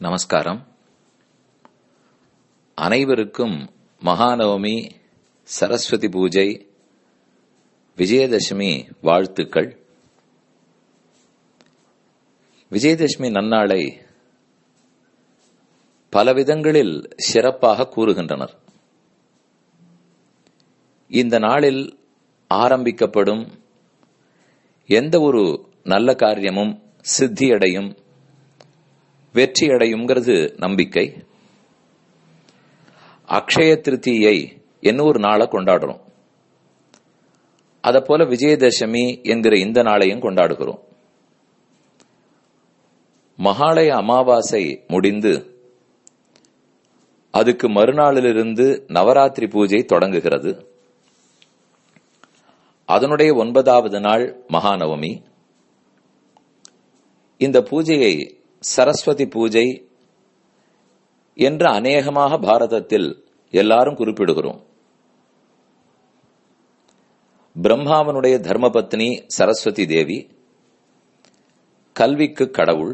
நமஸ்காரம் அனைவருக்கும் மகாநவமி சரஸ்வதி பூஜை விஜயதசமி வாழ்த்துக்கள் விஜயதசமி நன்னாளை பலவிதங்களில் சிறப்பாக கூறுகின்றனர் இந்த நாளில் ஆரம்பிக்கப்படும் எந்த ஒரு நல்ல காரியமும் சித்தியடையும் வெற்றியடையுங்கிறது நம்பிக்கை அக்ஷய திருத்தியை என்ன ஒரு நாளை கொண்டாடுறோம் அத போல விஜயதசமி என்கிற இந்த நாளையும் கொண்டாடுகிறோம் மகாலய அமாவாசை முடிந்து அதுக்கு மறுநாளிலிருந்து நவராத்திரி பூஜை தொடங்குகிறது அதனுடைய ஒன்பதாவது நாள் மகாநவமி இந்த பூஜையை சரஸ்வதி பூஜை என்று அநேகமாக பாரதத்தில் எல்லாரும் குறிப்பிடுகிறோம் பிரம்மாவனுடைய தர்மபத்னி சரஸ்வதி தேவி கல்விக்கு கடவுள்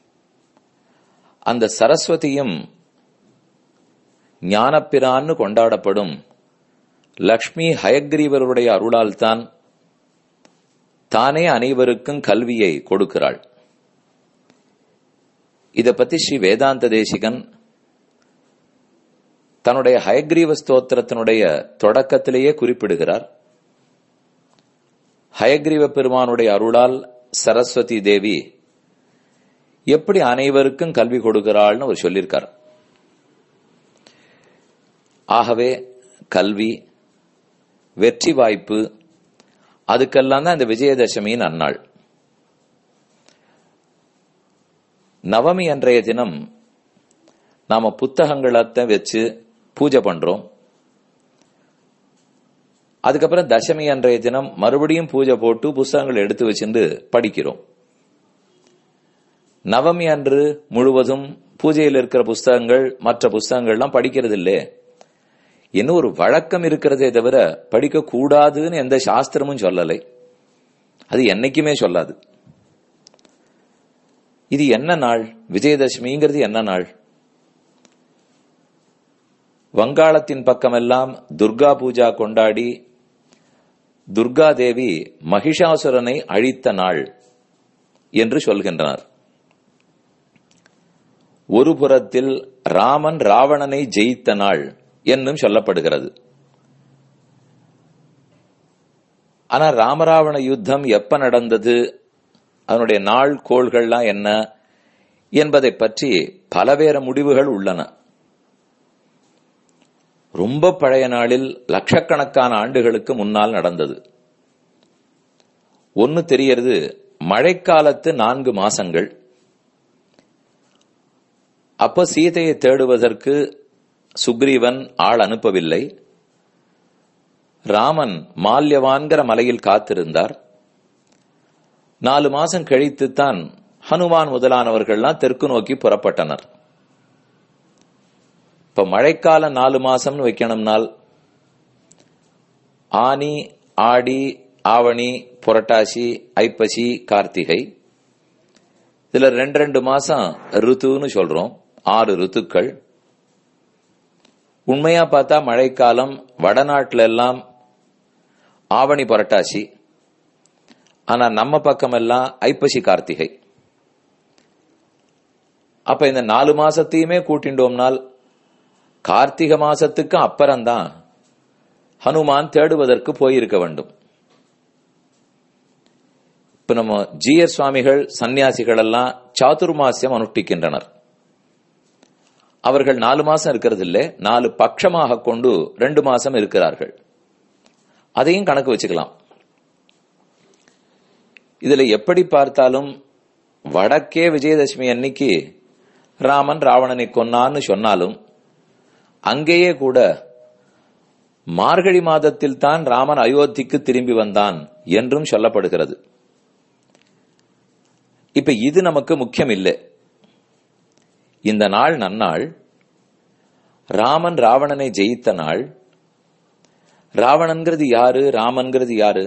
அந்த சரஸ்வதியும் ஞானப்பிரான்னு கொண்டாடப்படும் லக்ஷ்மி ஹயக்ரீவருடைய அருளால் தான் தானே அனைவருக்கும் கல்வியை கொடுக்கிறாள் இத பத்தி ஸ்ரீ வேதாந்த தேசிகன் தன்னுடைய ஹயக்ரீவ ஸ்தோத்திரத்தினுடைய தொடக்கத்திலேயே குறிப்பிடுகிறார் ஹயக்ரீவ பெருமானுடைய அருளால் சரஸ்வதி தேவி எப்படி அனைவருக்கும் கல்வி கொடுக்கிறாள்னு அவர் சொல்லியிருக்கார் ஆகவே கல்வி வெற்றி வாய்ப்பு அதுக்கெல்லாம் தான் இந்த விஜயதசமியின் அந்நாள் நவமி அன்றைய தினம் நாம புத்தகங்களத்தை வச்சு பூஜை பண்றோம் அதுக்கப்புறம் தசமி அன்றைய தினம் மறுபடியும் பூஜை போட்டு புஸ்தகங்கள் எடுத்து வச்சுட்டு படிக்கிறோம் நவமி அன்று முழுவதும் பூஜையில் இருக்கிற புஸ்தகங்கள் மற்ற புஸ்தகங்கள்லாம் படிக்கிறது இல்லையே இன்னும் ஒரு வழக்கம் இருக்கிறதே தவிர படிக்க கூடாதுன்னு எந்த சாஸ்திரமும் சொல்லலை அது என்னைக்குமே சொல்லாது இது என்ன நாள் விஜயதசமிங்கிறது என்ன நாள் வங்காளத்தின் பக்கமெல்லாம் துர்கா பூஜா கொண்டாடி துர்கா தேவி மகிஷாசுரனை அழித்த நாள் என்று சொல்கின்றனர் ஒரு புறத்தில் ராமன் ராவணனை ஜெயித்த நாள் என்னும் சொல்லப்படுகிறது ஆனா ராமராவண யுத்தம் எப்ப நடந்தது அதனுடைய நாள் கோள்கள்லாம் என்ன என்பதை பற்றி பலவேறு முடிவுகள் உள்ளன ரொம்ப பழைய நாளில் லட்சக்கணக்கான ஆண்டுகளுக்கு முன்னால் நடந்தது ஒன்னு தெரியறது மழைக்காலத்து நான்கு மாசங்கள் அப்ப சீதையை தேடுவதற்கு சுக்ரீவன் ஆள் அனுப்பவில்லை ராமன் மால்யவான்கிற மலையில் காத்திருந்தார் நாலு மாசம் கழித்துத்தான் ஹனுமான் முதலானவர்கள்லாம் தெற்கு நோக்கி புறப்பட்டனர் இப்ப மழைக்கால நாலு மாசம்னு வைக்கணும்னால் ஆனி ஆடி ஆவணி புரட்டாசி ஐப்பசி கார்த்திகை இதுல ரெண்டு ரெண்டு மாசம் ருத்துன்னு சொல்றோம் ஆறு ருத்துக்கள் உண்மையா பார்த்தா மழைக்காலம் வடநாட்டுல எல்லாம் ஆவணி புரட்டாசி ஆனா நம்ம பக்கம் எல்லாம் ஐப்பசி கார்த்திகை அப்ப இந்த நாலு மாசத்தையுமே கூட்டிண்டோம்னால் கார்த்திகை மாசத்துக்கு அப்புறம்தான் ஹனுமான் தேடுவதற்கு போயிருக்க வேண்டும் இப்ப நம்ம ஜிஎர் சுவாமிகள் சன்னியாசிகள் எல்லாம் சாதுர்மாசியம் அனுஷ்டிக்கின்றனர் அவர்கள் நாலு மாசம் இருக்கிறது இல்லை நாலு பட்சமாக கொண்டு ரெண்டு மாசம் இருக்கிறார்கள் அதையும் கணக்கு வச்சுக்கலாம் இதுல எப்படி பார்த்தாலும் வடக்கே விஜயதசமி அன்னைக்கு ராமன் ராவணனை கொன்னான்னு சொன்னாலும் அங்கேயே கூட மார்கழி மாதத்தில் தான் ராமன் அயோத்திக்கு திரும்பி வந்தான் என்றும் சொல்லப்படுகிறது இப்ப இது நமக்கு முக்கியம் இல்லை இந்த நாள் நன்னாள் ராமன் ராவணனை ஜெயித்த நாள் ராவணன்கிறது யாரு ராமன்கிறது யாரு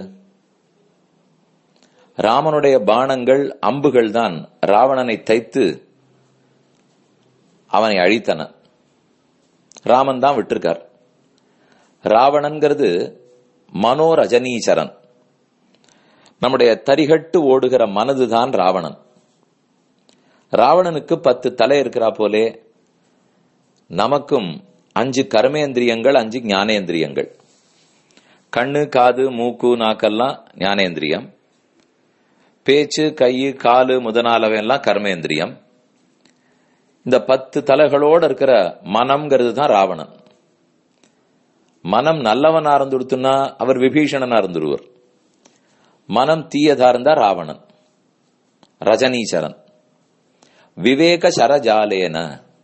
ராமனுடைய பாணங்கள் அம்புகள் தான் ராவணனை தைத்து அவனை அழித்தன ராமன் தான் விட்டிருக்கார் ராவணன்கிறது மனோரஜனீச்சரன் நம்முடைய தரிகட்டு ஓடுகிற மனதுதான் ராவணன் ராவணனுக்கு பத்து தலை இருக்கிறா போலே நமக்கும் அஞ்சு கர்மேந்திரியங்கள் அஞ்சு ஞானேந்திரியங்கள் கண்ணு காது மூக்கு நாக்கெல்லாம் ஞானேந்திரியம் பேச்சு கை காலு முதனாலவெல்லாம் கர்மேந்திரியம் இந்த பத்து தலைகளோடு இருக்கிற மனம்ங்கிறது தான் ராவணன் மனம் நல்லவனா இருந்துடுத்துன்னா அவர் விபீஷணனா இருந்துருவர் மனம் தீயதா இருந்தா ராவணன் ரஜனீச்சரன் விவேக சரஜாலேன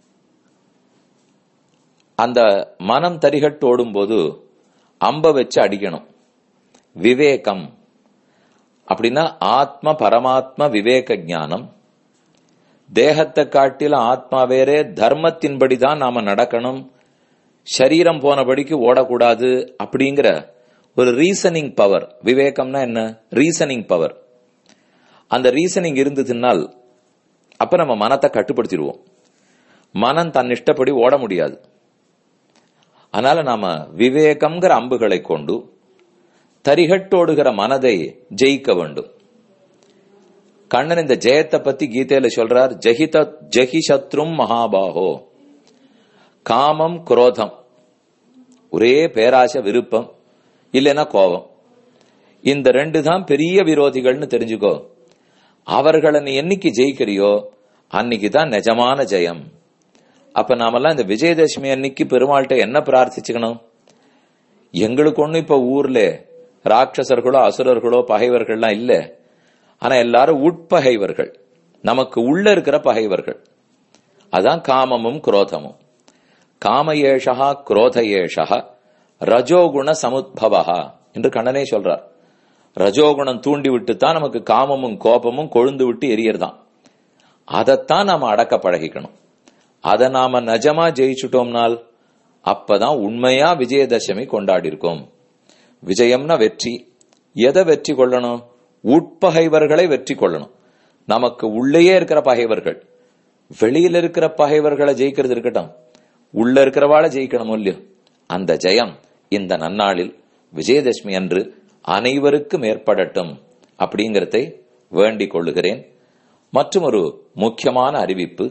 அந்த மனம் தரிகட்டு ஓடும்போது அம்ப வச்சு அடிக்கணும் விவேகம் அப்படின்னா ஆத்ம பரமாத்ம விவேக ஞானம் தேகத்தை காட்டில ஆத்மா வேறே தர்மத்தின்படி தான் நாம நடக்கணும் சரீரம் போனபடிக்கு ஓடக்கூடாது அப்படிங்கிற ஒரு ரீசனிங் பவர் விவேகம்னா என்ன ரீசனிங் பவர் அந்த ரீசனிங் இருந்ததுனால் அப்ப நம்ம மனத்தை கட்டுப்படுத்திடுவோம் மனம் தன் இஷ்டப்படி ஓட முடியாது அதனால நாம விவேகம்ங்கிற அம்புகளை கொண்டு தரிகட்டோடுகிற மனதை ஜெயிக்க வேண்டும் கண்ணன் இந்த ஜெயத்தை பத்தி கீதையில சொல்றார் ஜெகித ஜெகி சத்ரும் மகாபாகோ காமம் குரோதம் ஒரே பேராசை விருப்பம் இல்லைன்னா கோபம் இந்த ரெண்டு தான் பெரிய விரோதிகள்னு தெரிஞ்சுக்கோ அவர்களை நீ என்னைக்கு ஜெயிக்கிறியோ அன்னைக்கு தான் நிஜமான ஜெயம் அப்ப நாமெல்லாம் இந்த விஜயதசமி அன்னைக்கு பெருமாள்கிட்ட என்ன பிரார்த்திச்சுக்கணும் எங்களுக்கு ஒண்ணு இப்ப ஊர்ல ராட்சசர்களோ அசுரர்களோ பகைவர்கள்லாம் இல்ல ஆனா எல்லாரும் உட்பகைவர்கள் நமக்கு உள்ள இருக்கிற பகைவர்கள் அதான் காமமும் குரோதமும் காமயேஷா குரோதயேஷா ரஜோகுண சமுத்பவா என்று கண்ணனே சொல்றார் ரஜோகுணம் தூண்டி விட்டு தான் நமக்கு காமமும் கோபமும் கொழுந்து விட்டு எரியறதான் அதைத்தான் நாம அடக்க பழகிக்கணும் அதை நாம நிஜமா ஜெயிச்சுட்டோம்னால் அப்பதான் உண்மையா விஜயதசமி கொண்டாடி இருக்கோம் விஜயம்னா வெற்றி எதை வெற்றி கொள்ளணும் உட்பகைவர்களை வெற்றி கொள்ளணும் நமக்கு உள்ளேயே இருக்கிற பகைவர்கள் வெளியில இருக்கிற பகைவர்களை ஜெயிக்கிறது இருக்கட்டும் உள்ள இருக்கிறவாள ஜெயிக்கணும் இல்லையோ அந்த ஜெயம் இந்த நன்னாளில் விஜயதசமி அன்று அனைவருக்கும் ஏற்படட்டும் அப்படிங்கறதை வேண்டிக் கொள்ளுகிறேன் மற்றும் ஒரு முக்கியமான அறிவிப்பு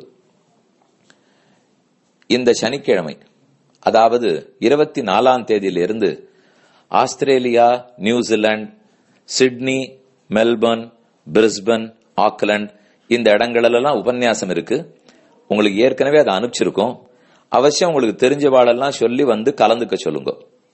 இந்த சனிக்கிழமை அதாவது இருபத்தி நாலாம் தேதியிலிருந்து Australia New Zealand Sydney Melbourne Brisbane Auckland இந்த இடங்களெல்லாம் உபன்யாசம் இருக்கு உங்களுக்கு ஏற்கனவே அதை அனுப்பிச்சிருக்கோம் அவசியம் உங்களுக்கு தெரிஞ்சவாளெல்லாம் சொல்லி வந்து கலந்துக்க சொல்லுங்க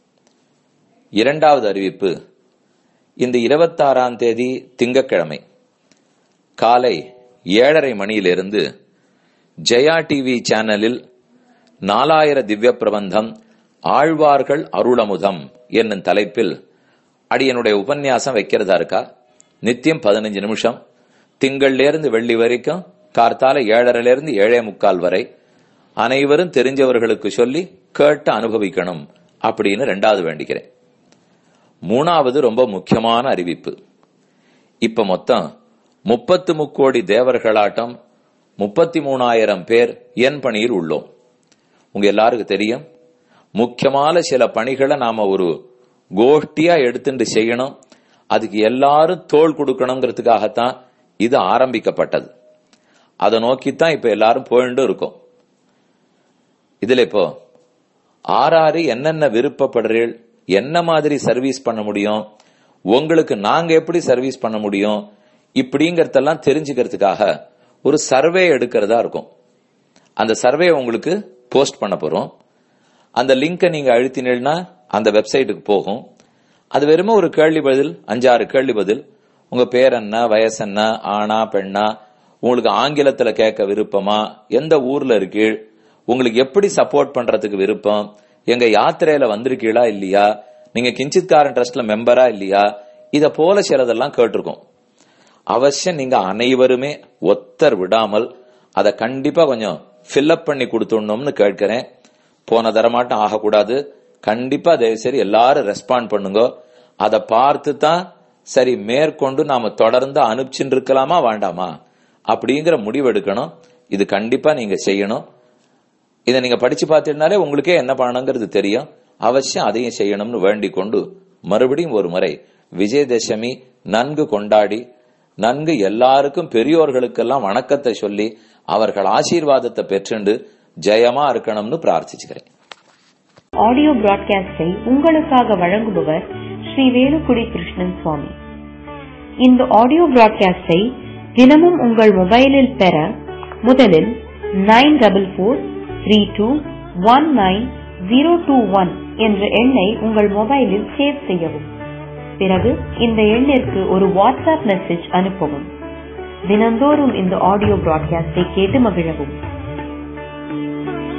இரண்டாவது அறிவிப்பு இந்த இருபத்தாறாம் தேதி திங்கக்கிழமை காலை ஏழரை மணியிலிருந்து ஜெயா டிவி சேனலில் நாலாயிர திவ்ய பிரபந்தம் ஆழ்வார்கள் அருளமுதம் என்னும் தலைப்பில் அடியனுடைய உபன்யாசம் வைக்கிறதா இருக்கா நித்தியம் பதினஞ்சு நிமிஷம் திங்கள்ல இருந்து வெள்ளி வரைக்கும் கார்த்தால ஏழரைல இருந்து ஏழே முக்கால் வரை அனைவரும் தெரிஞ்சவர்களுக்கு சொல்லி கேட்டு அனுபவிக்கணும் அப்படின்னு ரெண்டாவது வேண்டிக்கிறேன் மூணாவது ரொம்ப முக்கியமான அறிவிப்பு இப்ப மொத்தம் முப்பத்து முக்கோடி தேவர்களாட்டம் முப்பத்தி மூணாயிரம் பேர் என் பணியில் உள்ளோம் உங்க எல்லாருக்கும் தெரியும் முக்கியமான சில பணிகளை நாம ஒரு கோஷ்டியா எடுத்துட்டு செய்யணும் அதுக்கு எல்லாரும் தோல் கொடுக்கணுங்கிறதுக்காகத்தான் இது ஆரம்பிக்கப்பட்டது அதை நோக்கித்தான் இப்ப எல்லாரும் போயிட்டு இருக்கோம் இதுல இப்போ ஆறாறு என்னென்ன விருப்பப்படுறீள் என்ன மாதிரி சர்வீஸ் பண்ண முடியும் உங்களுக்கு நாங்க எப்படி சர்வீஸ் பண்ண முடியும் இப்படிங்கறதெல்லாம் தெரிஞ்சுக்கிறதுக்காக ஒரு சர்வே எடுக்கிறதா இருக்கும் அந்த சர்வே உங்களுக்கு போஸ்ட் பண்ண போறோம் அந்த லிங்கை நீங்க அழுத்தினீங்கன்னா அந்த வெப்சைட்டுக்கு போகும் அது வெறும ஒரு கேள்வி பதில் அஞ்சாறு கேள்வி பதில் உங்க பேர் என்ன வயசு என்ன ஆணா பெண்ணா உங்களுக்கு ஆங்கிலத்துல கேட்க விருப்பமா எந்த ஊர்ல இருக்கீள் உங்களுக்கு எப்படி சப்போர்ட் பண்றதுக்கு விருப்பம் எங்க யாத்திரையில வந்திருக்கீளா இல்லையா நீங்க கிஞ்சித்காரன் ட்ரஸ்ட்ல மெம்பரா இல்லையா இத போல சிலதெல்லாம் கேட்டிருக்கோம் அவசியம் நீங்க அனைவருமே ஒத்தர் விடாமல் அதை கண்டிப்பா கொஞ்சம் ஃபில்அப் பண்ணி கொடுத்துடணும்னு கேட்கிறேன் போன தரமாட்டம் ஆகக்கூடாது கண்டிப்பா தயவு சரி எல்லாரும் ரெஸ்பாண்ட் பண்ணுங்க அதை பார்த்து தான் சரி மேற்கொண்டு நாம தொடர்ந்து அனுப்பிச்சுட்டு இருக்கலாமா வேண்டாமா அப்படிங்கிற முடிவு எடுக்கணும் இது கண்டிப்பா நீங்க செய்யணும் இதை நீங்க படிச்சு பார்த்தீங்கனாலே உங்களுக்கே என்ன பண்ணணுங்கிறது தெரியும் அவசியம் அதையும் செய்யணும்னு வேண்டிக் கொண்டு மறுபடியும் ஒரு முறை விஜயதசமி நன்கு கொண்டாடி நன்கு எல்லாருக்கும் பெரியோர்களுக்கெல்லாம் வணக்கத்தை சொல்லி அவர்கள் ஆசீர்வாதத்தை பெற்றுண்டு ஜெயமா இருக்கணும்னு பிரார்த்திச்சுக்கிறேன் ஆடியோ பிராட்காஸ்டை உங்களுக்காக வழங்குபவர் ஸ்ரீ வேலுக்குடி கிருஷ்ணன் சுவாமி இந்த ஆடியோ பிராட்காஸ்டை தினமும் உங்கள் மொபைலில் பெற முதலில் nine double four three two one nine zero two one என்ற எண்ணை உங்கள் மொபைலில் சேவ் செய்யவும் பிறகு இந்த எண்ணிற்கு ஒரு வாட்ஸ்அப் மெசேஜ் அனுப்பவும் தினந்தோறும் இந்த ஆடியோ பிராட்காஸ்டை கேட்டு மகிழவும்